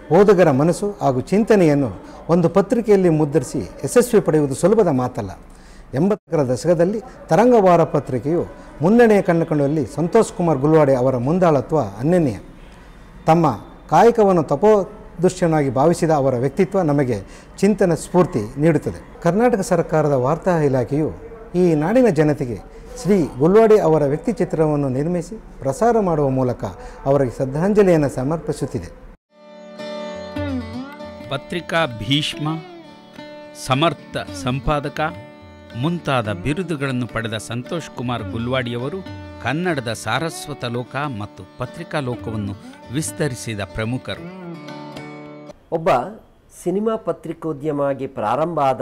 ಓದುಗರ ಮನಸ್ಸು ಹಾಗೂ ಚಿಂತನೆಯನ್ನು ಒಂದು ಪತ್ರಿಕೆಯಲ್ಲಿ ಮುದ್ರಿಸಿ ಯಶಸ್ವಿ ಪಡೆಯುವುದು ಸುಲಭದ ಮಾತಲ್ಲ ಎಂಬತ್ತರ ದಶಕದಲ್ಲಿ ತರಂಗವಾರ ಪತ್ರಿಕೆಯು ಮುನ್ನಡೆಯ ಕಂಡುಕೊಂಡಲ್ಲಿ ಸಂತೋಷ್ ಕುಮಾರ್ ಗುಲ್ವಾಡೆ ಅವರ ಮುಂದಾಳತ್ವ ಅನನ್ಯ ತಮ್ಮ ಕಾಯಕವನ್ನು ತಪೋದೃಶ್ಯನಾಗಿ ಭಾವಿಸಿದ ಅವರ ವ್ಯಕ್ತಿತ್ವ ನಮಗೆ ಚಿಂತನ ಸ್ಫೂರ್ತಿ ನೀಡುತ್ತದೆ ಕರ್ನಾಟಕ ಸರ್ಕಾರದ ವಾರ್ತಾ ಇಲಾಖೆಯು ಈ ನಾಡಿನ ಜನತೆಗೆ ಶ್ರೀ ಗುಲ್ವಾಡಿ ಅವರ ವ್ಯಕ್ತಿ ಚಿತ್ರವನ್ನು ನಿರ್ಮಿಸಿ ಪ್ರಸಾರ ಮಾಡುವ ಮೂಲಕ ಅವರಿಗೆ ಶ್ರದ್ಧಾಂಜಲಿಯನ್ನು ಸಮರ್ಪಿಸುತ್ತಿದೆ ಪತ್ರಿಕಾ ಭೀಷ್ಮ ಸಮರ್ಥ ಸಂಪಾದಕ ಮುಂತಾದ ಬಿರುದುಗಳನ್ನು ಪಡೆದ ಸಂತೋಷ್ ಕುಮಾರ್ ಗುಲ್ವಾಡಿಯವರು ಕನ್ನಡದ ಸಾರಸ್ವತ ಲೋಕ ಮತ್ತು ಪತ್ರಿಕಾ ಲೋಕವನ್ನು ವಿಸ್ತರಿಸಿದ ಪ್ರಮುಖರು ಒಬ್ಬ ಸಿನಿಮಾ ಪತ್ರಿಕೋದ್ಯಮ ಆಗಿ ಪ್ರಾರಂಭ ಆದ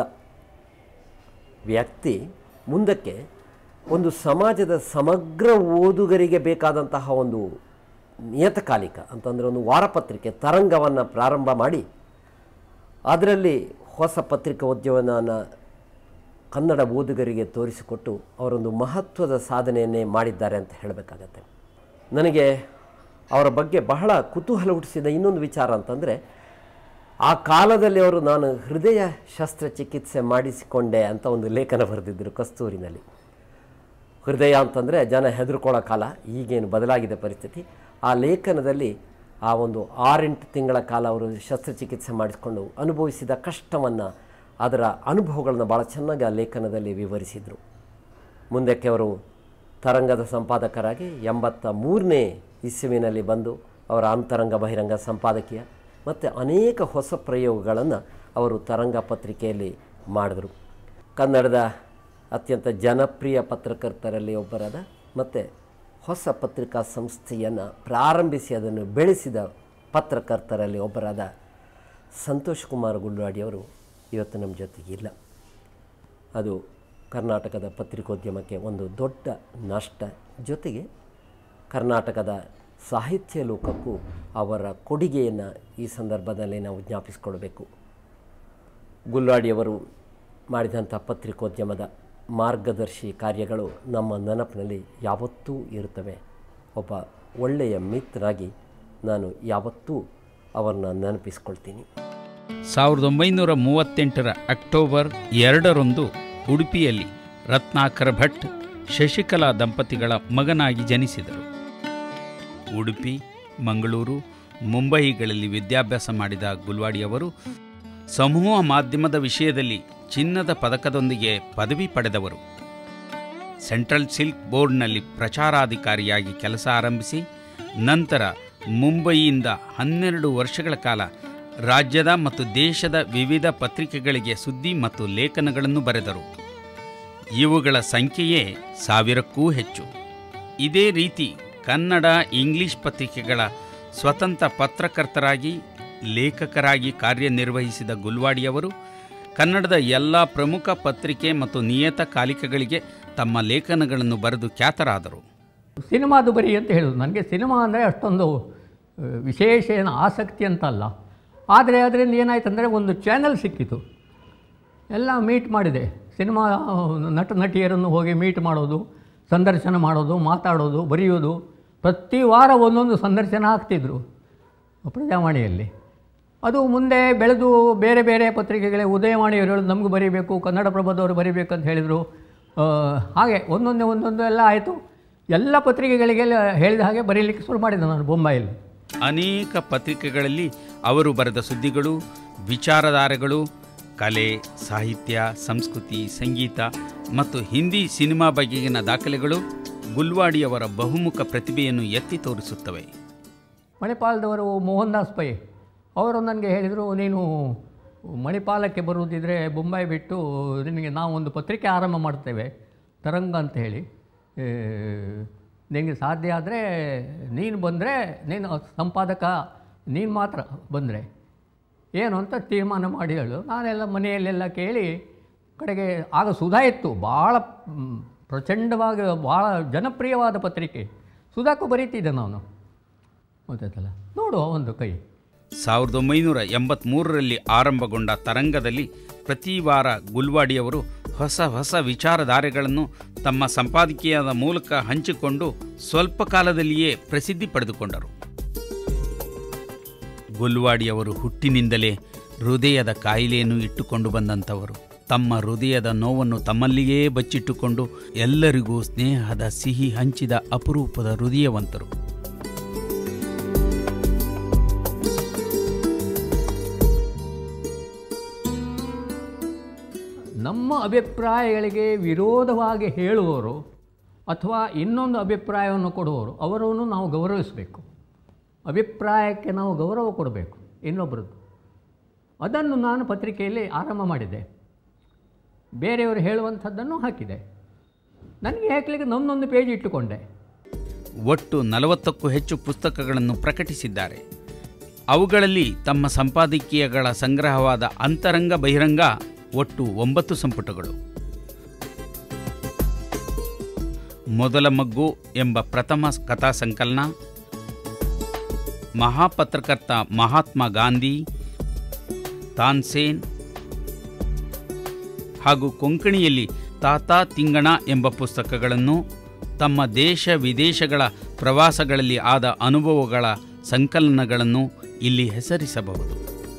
ವ್ಯಕ್ತಿ ಮುಂದಕ್ಕೆ ಒಂದು ಸಮಾಜದ ಸಮಗ್ರ ಓದುಗರಿಗೆ ಬೇಕಾದಂತಹ ಒಂದು ನಿಯತಕಾಲಿಕ ಅಂತಂದರೆ ಒಂದು ವಾರಪತ್ರಿಕೆ ತರಂಗವನ್ನು ಪ್ರಾರಂಭ ಮಾಡಿ ಅದರಲ್ಲಿ ಹೊಸ ಪತ್ರಿಕೋದ್ಯಮವನ್ನು ಕನ್ನಡ ಓದುಗರಿಗೆ ತೋರಿಸಿಕೊಟ್ಟು ಅವರೊಂದು ಮಹತ್ವದ ಸಾಧನೆಯನ್ನೇ ಮಾಡಿದ್ದಾರೆ ಅಂತ ಹೇಳಬೇಕಾಗತ್ತೆ ನನಗೆ ಅವರ ಬಗ್ಗೆ ಬಹಳ ಕುತೂಹಲ ಹುಟ್ಟಿಸಿದ ಇನ್ನೊಂದು ವಿಚಾರ ಅಂತಂದರೆ ಆ ಕಾಲದಲ್ಲಿ ಅವರು ನಾನು ಹೃದಯ ಶಸ್ತ್ರಚಿಕಿತ್ಸೆ ಮಾಡಿಸಿಕೊಂಡೆ ಅಂತ ಒಂದು ಲೇಖನ ಬರೆದಿದ್ದರು ಕಸ್ತೂರಿನಲ್ಲಿ ಹೃದಯ ಅಂತಂದರೆ ಜನ ಹೆದರ್ಕೊಳ್ಳೋ ಕಾಲ ಈಗೇನು ಬದಲಾಗಿದೆ ಪರಿಸ್ಥಿತಿ ಆ ಲೇಖನದಲ್ಲಿ ಆ ಒಂದು ಆರೆಂಟು ತಿಂಗಳ ಕಾಲ ಅವರು ಶಸ್ತ್ರಚಿಕಿತ್ಸೆ ಮಾಡಿಸಿಕೊಂಡು ಅನುಭವಿಸಿದ ಕಷ್ಟವನ್ನು ಅದರ ಅನುಭವಗಳನ್ನು ಭಾಳ ಚೆನ್ನಾಗಿ ಆ ಲೇಖನದಲ್ಲಿ ವಿವರಿಸಿದರು ಮುಂದಕ್ಕೆ ಅವರು ತರಂಗದ ಸಂಪಾದಕರಾಗಿ ಎಂಬತ್ತ ಮೂರನೇ ಇಸ್ವಿನಲ್ಲಿ ಬಂದು ಅವರ ಅಂತರಂಗ ಬಹಿರಂಗ ಸಂಪಾದಕೀಯ ಮತ್ತು ಅನೇಕ ಹೊಸ ಪ್ರಯೋಗಗಳನ್ನು ಅವರು ತರಂಗ ಪತ್ರಿಕೆಯಲ್ಲಿ ಮಾಡಿದರು ಕನ್ನಡದ ಅತ್ಯಂತ ಜನಪ್ರಿಯ ಪತ್ರಕರ್ತರಲ್ಲಿ ಒಬ್ಬರಾದ ಮತ್ತು ಹೊಸ ಪತ್ರಿಕಾ ಸಂಸ್ಥೆಯನ್ನು ಪ್ರಾರಂಭಿಸಿ ಅದನ್ನು ಬೆಳೆಸಿದ ಪತ್ರಕರ್ತರಲ್ಲಿ ಒಬ್ಬರಾದ ಸಂತೋಷ್ ಕುಮಾರ್ ಗುಲ್ವಾಡಿಯವರು ಇವತ್ತು ನಮ್ಮ ಜೊತೆಗೆ ಇಲ್ಲ ಅದು ಕರ್ನಾಟಕದ ಪತ್ರಿಕೋದ್ಯಮಕ್ಕೆ ಒಂದು ದೊಡ್ಡ ನಷ್ಟ ಜೊತೆಗೆ ಕರ್ನಾಟಕದ ಸಾಹಿತ್ಯ ಲೋಕಕ್ಕೂ ಅವರ ಕೊಡುಗೆಯನ್ನು ಈ ಸಂದರ್ಭದಲ್ಲಿ ನಾವು ಜ್ಞಾಪಿಸಿಕೊಳ್ಬೇಕು ಗುಲ್ವಾಡಿಯವರು ಮಾಡಿದಂಥ ಪತ್ರಿಕೋದ್ಯಮದ ಮಾರ್ಗದರ್ಶಿ ಕಾರ್ಯಗಳು ನಮ್ಮ ನೆನಪಿನಲ್ಲಿ ಯಾವತ್ತೂ ಇರುತ್ತವೆ ಒಬ್ಬ ಒಳ್ಳೆಯ ಮಿತ್ರನಾಗಿ ನಾನು ಯಾವತ್ತೂ ಅವರನ್ನ ನೆನಪಿಸ್ಕೊಳ್ತೀನಿ ಸಾವಿರದ ಒಂಬೈನೂರ ಮೂವತ್ತೆಂಟರ ಅಕ್ಟೋಬರ್ ಎರಡರಂದು ಉಡುಪಿಯಲ್ಲಿ ರತ್ನಾಕರ ಭಟ್ ಶಶಿಕಲಾ ದಂಪತಿಗಳ ಮಗನಾಗಿ ಜನಿಸಿದರು ಉಡುಪಿ ಮಂಗಳೂರು ಮುಂಬಯಿಗಳಲ್ಲಿ ವಿದ್ಯಾಭ್ಯಾಸ ಮಾಡಿದ ಗುಲ್ವಾಡಿಯವರು ಸಮೂಹ ಮಾಧ್ಯಮದ ವಿಷಯದಲ್ಲಿ ಚಿನ್ನದ ಪದಕದೊಂದಿಗೆ ಪದವಿ ಪಡೆದವರು ಸೆಂಟ್ರಲ್ ಸಿಲ್ಕ್ ಬೋರ್ಡ್ನಲ್ಲಿ ಪ್ರಚಾರಾಧಿಕಾರಿಯಾಗಿ ಕೆಲಸ ಆರಂಭಿಸಿ ನಂತರ ಮುಂಬಯಿಯಿಂದ ಹನ್ನೆರಡು ವರ್ಷಗಳ ಕಾಲ ರಾಜ್ಯದ ಮತ್ತು ದೇಶದ ವಿವಿಧ ಪತ್ರಿಕೆಗಳಿಗೆ ಸುದ್ದಿ ಮತ್ತು ಲೇಖನಗಳನ್ನು ಬರೆದರು ಇವುಗಳ ಸಂಖ್ಯೆಯೇ ಸಾವಿರಕ್ಕೂ ಹೆಚ್ಚು ಇದೇ ರೀತಿ ಕನ್ನಡ ಇಂಗ್ಲಿಷ್ ಪತ್ರಿಕೆಗಳ ಸ್ವತಂತ್ರ ಪತ್ರಕರ್ತರಾಗಿ ಲೇಖಕರಾಗಿ ಕಾರ್ಯನಿರ್ವಹಿಸಿದ ಗುಲ್ವಾಡಿಯವರು ಕನ್ನಡದ ಎಲ್ಲ ಪ್ರಮುಖ ಪತ್ರಿಕೆ ಮತ್ತು ನಿಯತಕಾಲಿಕೆಗಳಿಗೆ ತಮ್ಮ ಲೇಖನಗಳನ್ನು ಬರೆದು ಖ್ಯಾತರಾದರು ಸಿನಿಮಾದು ಬರಿ ಅಂತ ಹೇಳೋದು ನನಗೆ ಸಿನಿಮಾ ಅಂದರೆ ಅಷ್ಟೊಂದು ಆ, ವಿಶೇಷ ಏನು ಆಸಕ್ತಿ ಅಂತಲ್ಲ ಆದರೆ ಅದರಿಂದ ಏನಾಯ್ತು ಅಂದರೆ ಒಂದು ಚಾನೆಲ್ ಸಿಕ್ಕಿತು ಎಲ್ಲ ಮೀಟ್ ಮಾಡಿದೆ ಸಿನಿಮಾ ಆ, ನಟ ನಟಿಯರನ್ನು ಹೋಗಿ ಮೀಟ್ ಮಾಡೋದು ಸಂದರ್ಶನ ಮಾಡೋದು ಮಾತಾಡೋದು ಬರೆಯೋದು ಪ್ರತಿ ವಾರ ಒಂದೊಂದು ಸಂದರ್ಶನ ಹಾಕ್ತಿದ್ರು ಪ್ರಜಾವಾಣಿಯಲ್ಲಿ ಅದು ಮುಂದೆ ಬೆಳೆದು ಬೇರೆ ಬೇರೆ ಪತ್ರಿಕೆಗಳೇ ಉದಯವಾಣಿಯವರು ಹೇಳೋದು ನಮಗೂ ಬರೀಬೇಕು ಕನ್ನಡಪ್ರಭದವರು ಬರೀಬೇಕು ಅಂತ ಹೇಳಿದರು ಆ, ಹಾಗೆ ಒಂದೊಂದೇ ಒಂದೊಂದು ಎಲ್ಲ ಆಯಿತು ಎಲ್ಲ ಪತ್ರಿಕೆಗಳಿಗೆಲ್ಲ ಹೇಳಿದ ಹಾಗೆ ಬರೀಲಿಕ್ಕೆ ಶುರು ಮಾಡಿದೆ ನಾನು ಬೊಂಬಾಯಲ್ಲಿ ಅನೇಕ ಪತ್ರಿಕೆಗಳಲ್ಲಿ ಅವರು ಬರೆದ ಸುದ್ದಿಗಳು ವಿಚಾರಧಾರೆಗಳು ಕಲೆ ಸಾಹಿತ್ಯ ಸಂಸ್ಕೃತಿ ಸಂಗೀತ ಮತ್ತು ಹಿಂದಿ ಸಿನಿಮಾ ಬಗೆಗಿನ ದಾಖಲೆಗಳು ಗುಲ್ವಾಡಿಯವರ ಬಹುಮುಖ ಪ್ರತಿಭೆಯನ್ನು ಎತ್ತಿ ತೋರಿಸುತ್ತವೆ ಮಣಿಪಾಲದವರು ಮೋಹನ್ ದಾಸ್ ಪೈ ಅವರು ನನಗೆ ಹೇಳಿದರು ನೀನು ಮಣಿಪಾಲಕ್ಕೆ ಬರುವುದಿದ್ರೆ ಬೊಂಬಾಯಿ ಬಿಟ್ಟು ನಿನಗೆ ನಾವು ಒಂದು ಪತ್ರಿಕೆ ಆರಂಭ ಮಾಡ್ತೇವೆ ತರಂಗ ಅಂತ ಹೇಳಿ ಏ, ನಿನಗೆ ಸಾಧ್ಯ ಆದರೆ ನೀನು ಬಂದರೆ ನೀನು ಸಂಪಾದಕ ನೀನು ಮಾತ್ರ ಬಂದರೆ ಏನು ಅಂತ ತೀರ್ಮಾನ ಮಾಡಿ ಹೇಳು ನಾನೆಲ್ಲ ಮನೆಯಲ್ಲೆಲ್ಲ ಕೇಳಿ ಕಡೆಗೆ ಆಗ ಸುಧಾ ಇತ್ತು ಭಾಳ ಮ್, ಪ್ರಚಂಡವಾಗಿ ಭಾಳ ಜನಪ್ರಿಯವಾದ ಪತ್ರಿಕೆ ಸುಧಾಕ್ಕೂ ಬರೀತಿದ್ದೆ ನಾನು ಗೊತ್ತಾಯ್ತಲ್ಲ ನೋಡುವ ಒಂದು ಕೈ ಸಾವಿರದ ಒಂಬೈನೂರ ಎಂಬತ್ತ್ಮೂರರಲ್ಲಿ ಆರಂಭಗೊಂಡ ತರಂಗದಲ್ಲಿ ಪ್ರತಿ ವಾರ ಗುಲ್ವಾಡಿಯವರು ಹೊಸ ಹೊಸ ವಿಚಾರಧಾರೆಗಳನ್ನು ತಮ್ಮ ಸಂಪಾದಕೀಯದ ಮೂಲಕ ಹಂಚಿಕೊಂಡು ಸ್ವಲ್ಪ ಕಾಲದಲ್ಲಿಯೇ ಪ್ರಸಿದ್ಧಿ ಪಡೆದುಕೊಂಡರು ಗುಲ್ವಾಡಿಯವರು ಹುಟ್ಟಿನಿಂದಲೇ ಹೃದಯದ ಕಾಯಿಲೆಯನ್ನು ಇಟ್ಟುಕೊಂಡು ಬಂದಂಥವರು ತಮ್ಮ ಹೃದಯದ ನೋವನ್ನು ತಮ್ಮಲ್ಲಿಯೇ ಬಚ್ಚಿಟ್ಟುಕೊಂಡು ಎಲ್ಲರಿಗೂ ಸ್ನೇಹದ ಸಿಹಿ ಹಂಚಿದ ಅಪರೂಪದ ಹೃದಯವಂತರು ನಮ್ಮ ಅಭಿಪ್ರಾಯಗಳಿಗೆ ವಿರೋಧವಾಗಿ ಹೇಳುವವರು ಅಥವಾ ಇನ್ನೊಂದು ಅಭಿಪ್ರಾಯವನ್ನು ಕೊಡುವವರು ಅವರನ್ನು ನಾವು ಗೌರವಿಸಬೇಕು ಅಭಿಪ್ರಾಯಕ್ಕೆ ನಾವು ಗೌರವ ಕೊಡಬೇಕು ಇನ್ನೊಬ್ಬರದ್ದು ಅದನ್ನು ನಾನು ಪತ್ರಿಕೆಯಲ್ಲಿ ಆರಂಭ ಮಾಡಿದೆ ಬೇರೆಯವರು ಹೇಳುವಂಥದ್ದನ್ನು ಹಾಕಿದೆ ನನಗೆ ಹಾಕಲಿಕ್ಕೆ ನನ್ನೊಂದು ಪೇಜ್ ಇಟ್ಟುಕೊಂಡೆ ಒಟ್ಟು ನಲವತ್ತಕ್ಕೂ ಹೆಚ್ಚು ಪುಸ್ತಕಗಳನ್ನು ಪ್ರಕಟಿಸಿದ್ದಾರೆ ಅವುಗಳಲ್ಲಿ ತಮ್ಮ ಸಂಪಾದಕೀಯಗಳ ಸಂಗ್ರಹವಾದ ಅಂತರಂಗ ಬಹಿರಂಗ ಒಟ್ಟು ಒಂಬತ್ತು ಸಂಪುಟಗಳು ಮೊದಲ ಮಗ್ಗು ಎಂಬ ಪ್ರಥಮ ಕಥಾ ಸಂಕಲನ ಮಹಾಪತ್ರಕರ್ತ ಮಹಾತ್ಮ ಗಾಂಧಿ ತಾನ್ಸೇನ್ ಹಾಗೂ ಕೊಂಕಣಿಯಲ್ಲಿ ತಾತಾ ತಿಂಗಣ ಎಂಬ ಪುಸ್ತಕಗಳನ್ನು ತಮ್ಮ ದೇಶ ವಿದೇಶಗಳ ಪ್ರವಾಸಗಳಲ್ಲಿ ಆದ ಅನುಭವಗಳ ಸಂಕಲನಗಳನ್ನು ಇಲ್ಲಿ ಹೆಸರಿಸಬಹುದು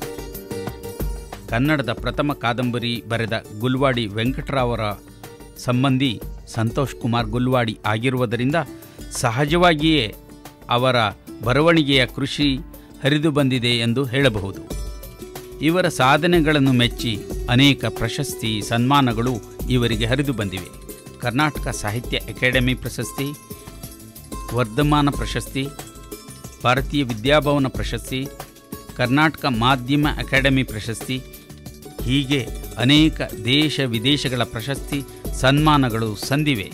ಕನ್ನಡದ ಪ್ರಥಮ ಕಾದಂಬರಿ ಬರೆದ ಗುಲ್ವಾಡಿ ವೆಂಕಟರಾವರ ಸಂಬಂಧಿ ಸಂತೋಷ್ ಕುಮಾರ್ ಗುಲ್ವಾಡಿ ಆಗಿರುವುದರಿಂದ ಸಹಜವಾಗಿಯೇ ಅವರ ಬರವಣಿಗೆಯ ಕೃಷಿ ಹರಿದು ಬಂದಿದೆ ಎಂದು ಹೇಳಬಹುದು ಇವರ ಸಾಧನೆಗಳನ್ನು ಮೆಚ್ಚಿ ಅನೇಕ ಪ್ರಶಸ್ತಿ ಸನ್ಮಾನಗಳು ಇವರಿಗೆ ಹರಿದು ಬಂದಿವೆ ಕರ್ನಾಟಕ ಸಾಹಿತ್ಯ ಅಕಾಡೆಮಿ ಪ್ರಶಸ್ತಿ ವರ್ಧಮಾನ ಪ್ರಶಸ್ತಿ ಭಾರತೀಯ ವಿದ್ಯಾಭವನ ಪ್ರಶಸ್ತಿ ಕರ್ನಾಟಕ ಮಾಧ್ಯಮ ಅಕಾಡೆಮಿ ಪ್ರಶಸ್ತಿ ಹೀಗೆ ಅನೇಕ ದೇಶ ವಿದೇಶಗಳ ಪ್ರಶಸ್ತಿ ಸನ್ಮಾನಗಳು ಸಂದಿವೆ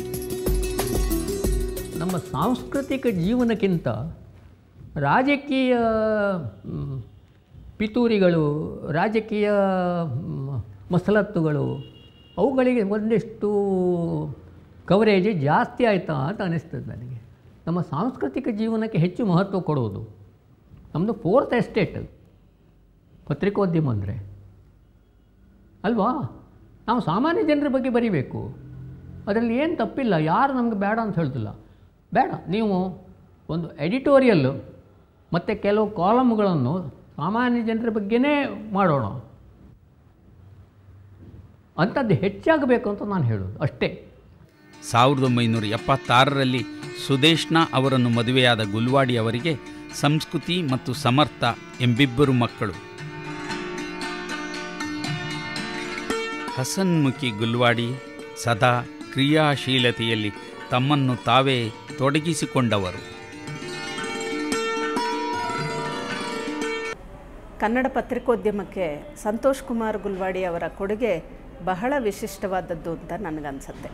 ನಮ್ಮ ಸಾಂಸ್ಕೃತಿಕ ಜೀವನಕ್ಕಿಂತ ರಾಜಕೀಯ ಮ್, ಪಿತೂರಿಗಳು ರಾಜಕೀಯ ಮ್, ಮಸಲತ್ತುಗಳು ಅವುಗಳಿಗೆ ಒಂದಿಷ್ಟು ಕವರೇಜ್ ಜಾಸ್ತಿ ಆಯಿತಾ ಅಂತ ಅನಿಸ್ತದೆ ನನಗೆ ನಮ್ಮ ಸಾಂಸ್ಕೃತಿಕ ಜೀವನಕ್ಕೆ ಹೆಚ್ಚು ಮಹತ್ವ ಕೊಡುವುದು ನಮ್ಮದು ಫೋರ್ತ್ ಎಸ್ಟೇಟ್ ಪತ್ರಿಕೋದ್ಯಮ ಅಂದರೆ ಅಲ್ವಾ ನಾವು ಸಾಮಾನ್ಯ ಜನರ ಬಗ್ಗೆ ಬರಿಬೇಕು ಅದರಲ್ಲಿ ಏನು ತಪ್ಪಿಲ್ಲ ಯಾರು ನಮಗೆ ಬೇಡ ಅಂತ ಹೇಳ್ತಿಲ್ಲ ಬೇಡ ನೀವು ಒಂದು ಎಡಿಟೋರಿಯಲ್ಲು ಮತ್ತು ಕೆಲವು ಕಾಲಮ್ಗಳನ್ನು ಸಾಮಾನ್ಯ ಜನರ ಬಗ್ಗೆನೇ ಮಾಡೋಣ ಅಂಥದ್ದು ಹೆಚ್ಚಾಗಬೇಕು ಅಂತ ನಾನು ಹೇಳೋದು ಅಷ್ಟೇ ಸಾವಿರದ ಒಂಬೈನೂರ ಎಪ್ಪತ್ತಾರರಲ್ಲಿ ಸುದೇಶ್ನ ಅವರನ್ನು ಮದುವೆಯಾದ ಗುಲ್ವಾಡಿ ಅವರಿಗೆ ಸಂಸ್ಕೃತಿ ಮತ್ತು ಸಮರ್ಥ ಎಂಬಿಬ್ಬರು ಮಕ್ಕಳು ಹಸನ್ಮುಖಿ ಗುಲ್ವಾಡಿ ಸದಾ ಕ್ರಿಯಾಶೀಲತೆಯಲ್ಲಿ ತಮ್ಮನ್ನು ತಾವೇ ತೊಡಗಿಸಿಕೊಂಡವರು ಕನ್ನಡ ಪತ್ರಿಕೋದ್ಯಮಕ್ಕೆ ಸಂತೋಷ್ ಕುಮಾರ್ ಗುಲ್ವಾಡಿ ಅವರ ಕೊಡುಗೆ ಬಹಳ ವಿಶಿಷ್ಟವಾದದ್ದು ಅಂತ ನನಗನ್ಸುತ್ತೆ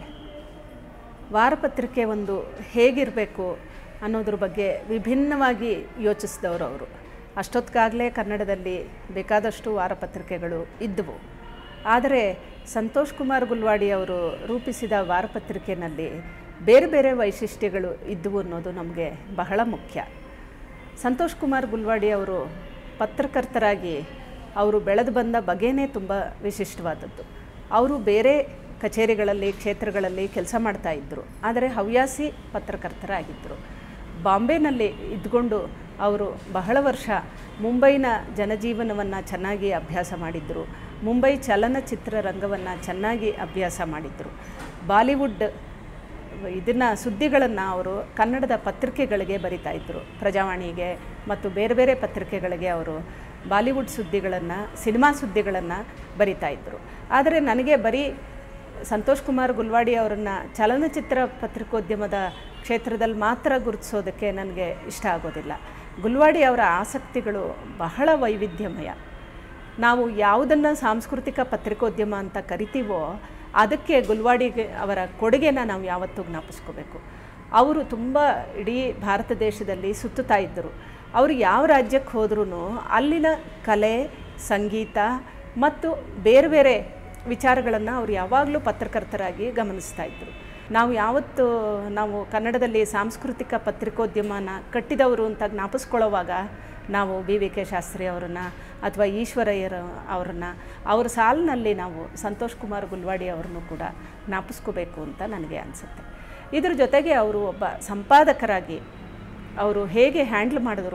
ವಾರಪತ್ರಿಕೆ ಒಂದು ಹೇಗಿರಬೇಕು ಅನ್ನೋದ್ರ ಬಗ್ಗೆ ವಿಭಿನ್ನವಾಗಿ ಯೋಚಿಸಿದವರು ಅವರು ಅಷ್ಟೊತ್ತಿಗಾಗಲೇ ಕನ್ನಡದಲ್ಲಿ ಬೇಕಾದಷ್ಟು ವಾರಪತ್ರಿಕೆಗಳು ಇದ್ದವು ಆದರೆ ಸಂತೋಷ್ ಕುಮಾರ್ ಗುಲ್ವಾಡಿ ಅವರು ರೂಪಿಸಿದ ವಾರಪತ್ರಿಕೆಯಲ್ಲಿ ಬೇರೆ ಬೇರೆ ವೈಶಿಷ್ಟ್ಯಗಳು ಇದ್ದವು ಅನ್ನೋದು ನಮಗೆ ಬಹಳ ಮುಖ್ಯ ಸಂತೋಷ್ ಕುಮಾರ್ ಗುಲ್ವಾಡಿ ಅವರು ಪತ್ರಕರ್ತರಾಗಿ ಅವರು ಬೆಳೆದು ಬಂದ ಬಗೆನೇ ತುಂಬ ವಿಶಿಷ್ಟವಾದದ್ದು ಅವರು ಬೇರೆ ಕಚೇರಿಗಳಲ್ಲಿ ಕ್ಷೇತ್ರಗಳಲ್ಲಿ ಕೆಲಸ ಮಾಡ್ತಾ ಇದ್ದರು ಆದರೆ ಹವ್ಯಾಸಿ ಪತ್ರಕರ್ತರಾಗಿದ್ದರು ಬಾಂಬೆನಲ್ಲಿ ಇದ್ಕೊಂಡು ಅವರು ಬಹಳ ವರ್ಷ ಮುಂಬೈನ ಜನಜೀವನವನ್ನು ಚೆನ್ನಾಗಿ ಅಭ್ಯಾಸ ಮಾಡಿದ್ದರು ಮುಂಬೈ ಚಲನಚಿತ್ರ ರಂಗವನ್ನು ಚೆನ್ನಾಗಿ ಅಭ್ಯಾಸ ಮಾಡಿದ್ದರು ಬಾಲಿವುಡ್ ಇದನ್ನು ಸುದ್ದಿಗಳನ್ನು ಅವರು ಕನ್ನಡದ ಪತ್ರಿಕೆಗಳಿಗೆ ಬರಿತಾ ಇದ್ದರು ಪ್ರಜಾವಾಣಿಗೆ ಮತ್ತು ಬೇರೆ ಬೇರೆ ಪತ್ರಿಕೆಗಳಿಗೆ ಅವರು ಬಾಲಿವುಡ್ ಸುದ್ದಿಗಳನ್ನು ಸಿನಿಮಾ ಸುದ್ದಿಗಳನ್ನು ಬರಿತಾ ಇದ್ದರು ಆದರೆ ನನಗೆ ಬರೀ ಸಂತೋಷ್ ಕುಮಾರ್ ಗುಲ್ವಾಡಿ ಅವರನ್ನು ಚಲನಚಿತ್ರ ಪತ್ರಿಕೋದ್ಯಮದ ಕ್ಷೇತ್ರದಲ್ಲಿ ಮಾತ್ರ ಗುರುತಿಸೋದಕ್ಕೆ ನನಗೆ ಇಷ್ಟ ಆಗೋದಿಲ್ಲ ಗುಲ್ವಾಡಿ ಅವರ ಆಸಕ್ತಿಗಳು ಬಹಳ ವೈವಿಧ್ಯಮಯ ನಾವು ಯಾವುದನ್ನು ಸಾಂಸ್ಕೃತಿಕ ಪತ್ರಿಕೋದ್ಯಮ ಅಂತ ಕರಿತೀವೋ ಅದಕ್ಕೆ ಗುಲ್ವಾಡಿಗೆ ಅವರ ಕೊಡುಗೆನ ನಾವು ಯಾವತ್ತೂ ಜ್ಞಾಪಿಸ್ಕೋಬೇಕು ಅವರು ತುಂಬ ಇಡೀ ಭಾರತ ದೇಶದಲ್ಲಿ ಸುತ್ತುತ್ತಾ ಇದ್ದರು ಅವರು ಯಾವ ರಾಜ್ಯಕ್ಕೆ ಹೋದ್ರೂ ಅಲ್ಲಿನ ಕಲೆ ಸಂಗೀತ ಮತ್ತು ಬೇರೆ ಬೇರೆ ವಿಚಾರಗಳನ್ನು ಅವರು ಯಾವಾಗಲೂ ಪತ್ರಕರ್ತರಾಗಿ ಗಮನಿಸ್ತಾ ಇದ್ದರು ನಾವು ಯಾವತ್ತು ನಾವು ಕನ್ನಡದಲ್ಲಿ ಸಾಂಸ್ಕೃತಿಕ ಪತ್ರಿಕೋದ್ಯಮನ ಕಟ್ಟಿದವರು ಅಂತ ಜ್ಞಾಪಿಸ್ಕೊಳ್ಳೋವಾಗ ನಾವು ಬಿ ವಿ ಕೆ ಶಾಸ್ತ್ರಿ ಅವರನ್ನು ಅಥವಾ ಈಶ್ವರಯ್ಯರ ಅವರನ್ನು ಅವ್ರ ಸಾಲಿನಲ್ಲಿ ನಾವು ಸಂತೋಷ್ ಕುಮಾರ್ ಗುಲ್ವಾಡಿ ಅವ್ರನ್ನೂ ಕೂಡ ಜ್ಞಾಪಿಸ್ಕೋಬೇಕು ಅಂತ ನನಗೆ ಅನಿಸುತ್ತೆ ಇದ್ರ ಜೊತೆಗೆ ಅವರು ಒಬ್ಬ ಸಂಪಾದಕರಾಗಿ ಅವರು ಹೇಗೆ ಹ್ಯಾಂಡ್ಲ್ ಮಾಡಿದ್ರು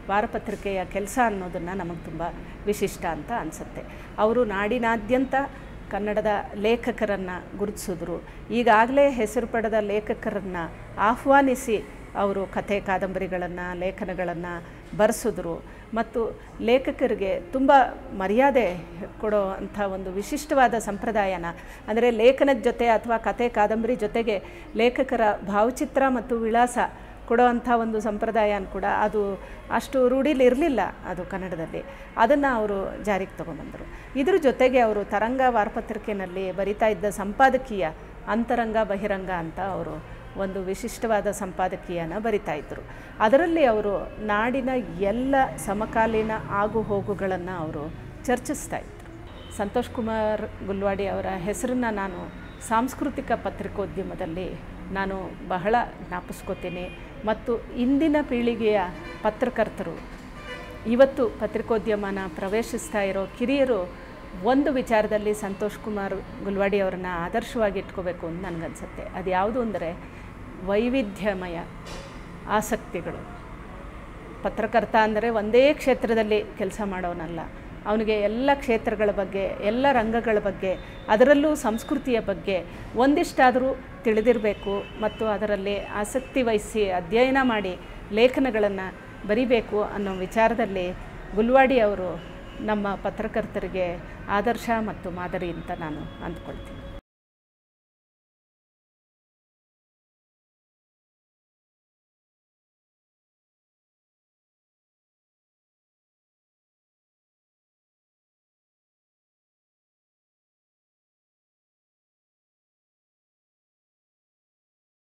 ವಾರಪತ್ರಿಕೆಯ ಕೆಲಸ ಅನ್ನೋದನ್ನು ನಮಗೆ ತುಂಬ ವಿಶಿಷ್ಟ ಅಂತ ಅನಿಸುತ್ತೆ ಅವರು ನಾಡಿನಾದ್ಯಂತ ಕನ್ನಡದ ಲೇಖಕರನ್ನು ಗುರುತಿಸಿದ್ರು ಈಗಾಗಲೇ ಹೆಸರು ಪಡೆದ ಲೇಖಕರನ್ನು ಆಹ್ವಾನಿಸಿ ಅವರು ಕಥೆ ಕಾದಂಬರಿಗಳನ್ನು ಲೇಖನಗಳನ್ನು ಬರೆಸಿದ್ರು ಮತ್ತು ಲೇಖಕರಿಗೆ ತುಂಬ ಮರ್ಯಾದೆ ಕೊಡೋ ಅಂಥ ಒಂದು ವಿಶಿಷ್ಟವಾದ ಸಂಪ್ರದಾಯನ ಅಂದರೆ ಲೇಖನದ ಜೊತೆ ಅಥವಾ ಕಥೆ ಕಾದಂಬರಿ ಜೊತೆಗೆ ಲೇಖಕರ ಭಾವಚಿತ್ರ ಮತ್ತು ವಿಳಾಸ ಕೊಡೋ ಅಂಥ ಒಂದು ಸಂಪ್ರದಾಯನ ಕೂಡ ಅದು ಅಷ್ಟು ರೂಢಿಲಿ ಇರಲಿಲ್ಲ ಅದು ಕನ್ನಡದಲ್ಲಿ ಅದನ್ನು ಅವರು ಜಾರಿಗೆ ತಗೊಂಬಂದರು ಇದ್ರ ಜೊತೆಗೆ ಅವರು ತರಂಗ ವಾರಪತ್ರಿಕೆಯಲ್ಲಿ ಬರಿತಾ ಇದ್ದ ಸಂಪಾದಕೀಯ ಅಂತರಂಗ ಬಹಿರಂಗ ಅಂತ ಅವರು ಒಂದು ವಿಶಿಷ್ಟವಾದ ಸಂಪಾದಕೀಯನ ಬರಿತಾ ಇದ್ದರು ಅದರಲ್ಲಿ ಅವರು ನಾಡಿನ ಎಲ್ಲ ಸಮಕಾಲೀನ ಆಗು ಹೋಗುಗಳನ್ನು ಅವರು ಚರ್ಚಿಸ್ತಾ ಇದ್ದರು ಸಂತೋಷ್ ಕುಮಾರ್ ಗುಲ್ವಾಡಿ ಅವರ ಹೆಸರನ್ನು ನಾನು ಸಾಂಸ್ಕೃತಿಕ ಪತ್ರಿಕೋದ್ಯಮದಲ್ಲಿ ನಾನು ಬಹಳ ಜ್ಞಾಪಿಸ್ಕೋತೀನಿ ಮತ್ತು ಇಂದಿನ ಪೀಳಿಗೆಯ ಪತ್ರಕರ್ತರು ಇವತ್ತು ಪತ್ರಿಕೋದ್ಯಮನ ಪ್ರವೇಶಿಸ್ತಾ ಇರೋ ಕಿರಿಯರು ಒಂದು ವಿಚಾರದಲ್ಲಿ ಸಂತೋಷ್ ಕುಮಾರ್ ಗುಲ್ವಾಡಿ ಅವರನ್ನ ಆದರ್ಶವಾಗಿ ಇಟ್ಕೋಬೇಕು ಅಂತ ನನಗನ್ಸುತ್ತೆ ಅದು ಯಾವುದು ಅಂದರೆ ವೈವಿಧ್ಯಮಯ ಆಸಕ್ತಿಗಳು ಪತ್ರಕರ್ತ ಅಂದರೆ ಒಂದೇ ಕ್ಷೇತ್ರದಲ್ಲಿ ಕೆಲಸ ಮಾಡೋನಲ್ಲ ಅವನಿಗೆ ಎಲ್ಲ ಕ್ಷೇತ್ರಗಳ ಬಗ್ಗೆ ಎಲ್ಲ ರಂಗಗಳ ಬಗ್ಗೆ ಅದರಲ್ಲೂ ಸಂಸ್ಕೃತಿಯ ಬಗ್ಗೆ ಒಂದಿಷ್ಟಾದರೂ ತಿಳಿದಿರಬೇಕು ಮತ್ತು ಅದರಲ್ಲಿ ಆಸಕ್ತಿ ವಹಿಸಿ ಅಧ್ಯಯನ ಮಾಡಿ ಲೇಖನಗಳನ್ನು ಬರಿಬೇಕು ಅನ್ನೋ ವಿಚಾರದಲ್ಲಿ ಗುಲ್ವಾಡಿ ಅವರು ನಮ್ಮ ಪತ್ರಕರ್ತರಿಗೆ ಆದರ್ಶ ಮತ್ತು ಮಾದರಿ ಅಂತ ನಾನು ಅಂದ್ಕೊಳ್ತೀನಿ